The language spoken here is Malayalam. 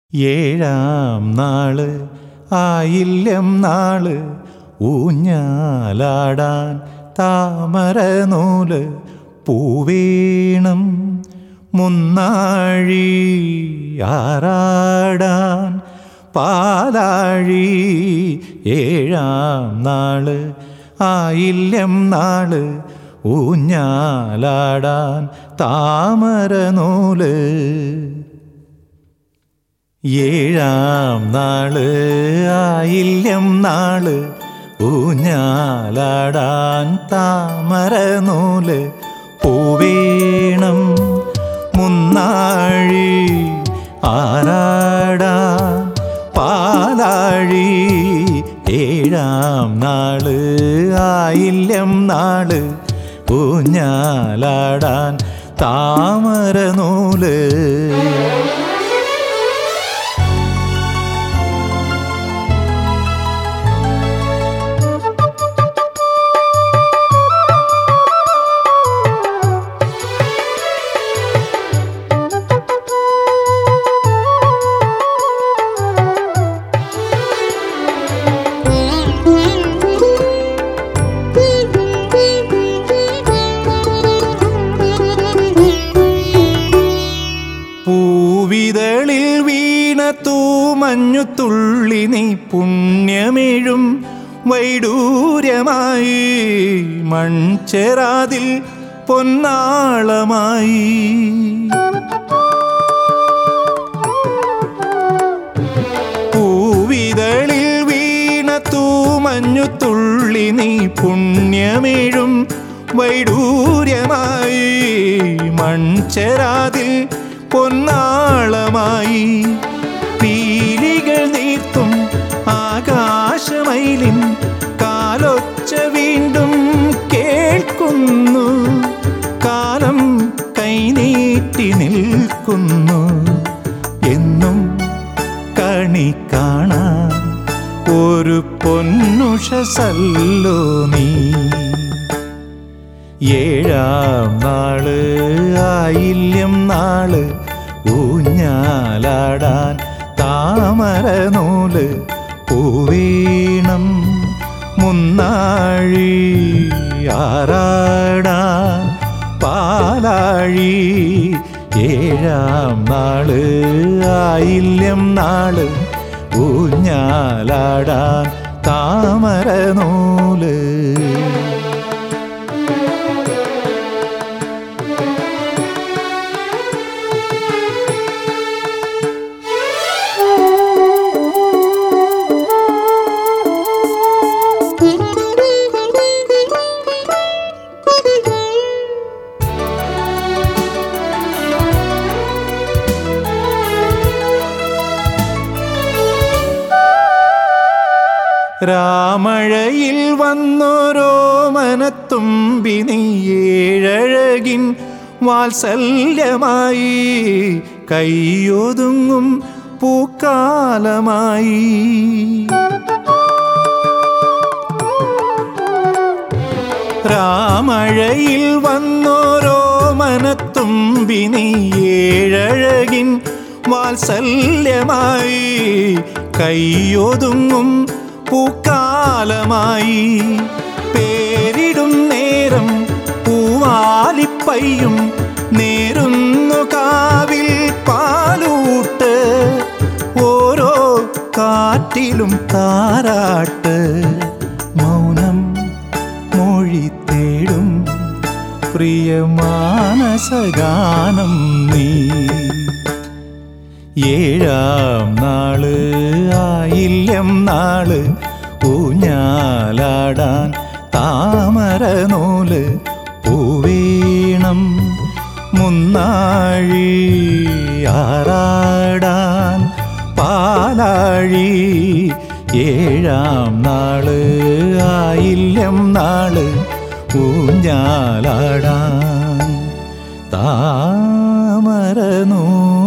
ഏഴാം നാള് ആയില്യം നാള് ഊഞ്ഞാലാടാൻ താമര നൂല് പൂവേണം മുന്നാഴി ആറാടാൻ പാലാഴി ഏഴാം നാള് ആയില്യം നാള് ഊഞ്ഞാലാടാൻ താമര നൂല് ഏഴാം നാള് ആയില്യം നാള് ഊഞ്ഞാലാടാൻ താമര നൂല് പൂവേണം മുന്നാഴി ആറാടാൻ പാലാഴി ഏഴാം നാള് ആയില്യം നാള് ഊഞ്ഞാലാടാൻ താമര നൂല് പൂവിതളിൽ വീണ തൂമഞ്ഞു തുള്ളി നീ പുണ്യമേഴും വൈഡൂര്യമായി മൺചെറാതിൽ പൊന്നാളമായി പൂവിതളിൽ വീണ തൂമഞ്ഞു തുള്ളി നീ പുണ്യമേഴും വൈഡൂര്യമായി മൺചെരാതിൽ പൊന്നാളമായി പീലികൾ നീർത്തും ആകാശമൈലിൻ കാലൊച്ച വീണ്ടും കേൾക്കുന്നു കാലം കൈനീട്ടി നിൽക്കുന്നു എന്നും കണി കാണാൻ ഒരു പൊന്നുഷസല്ലോ നീ ഏഴാം നാള് ആയില്യം നാള് ഊഞ്ഞാലാടാൻ താമര നൂല് പൂവീണം മുന്നാഴി ആറാടാൻ പാലാഴി ഏഴാം നാള് ആയില്യം നാള് ഊഞ്ഞാലാടാൻ താമര നൂല് രാമഴയിൽ വന്നോരോ മനത്തുമ്പി നീ ഏഴഴകിൻ വാത്സല്യമായി കൈയൊതുങ്ങും പൂക്കാലമായി രാമഴയിൽ വന്നോരോ മനത്തുമ്പി നീ ഏഴഴകിൻ വാത്സല്യമായി കൈയൊതുങ്ങും പൂക്കാലമായി പേരിടും നേരം പൂവാലിപ്പയ്യും നേരുന്നു കാവിൽ പാലൂട്ട് ഓരോ കാറ്റിലും താരാട്ട് മൗനം മൊഴി തേടും പ്രിയമാനസഗാനം നീ ഏഴാം നാള് ആയില്യം നാള് ഊഞ്ഞാലാടാൻ താമര നൂല് പൂവീണം മുന്നാഴി ആറാടാൻ പാലാഴി ഏഴാം നാള് ആയില്യം നാള് ഊഞ്ഞാലാടാൻ താമര നൂല്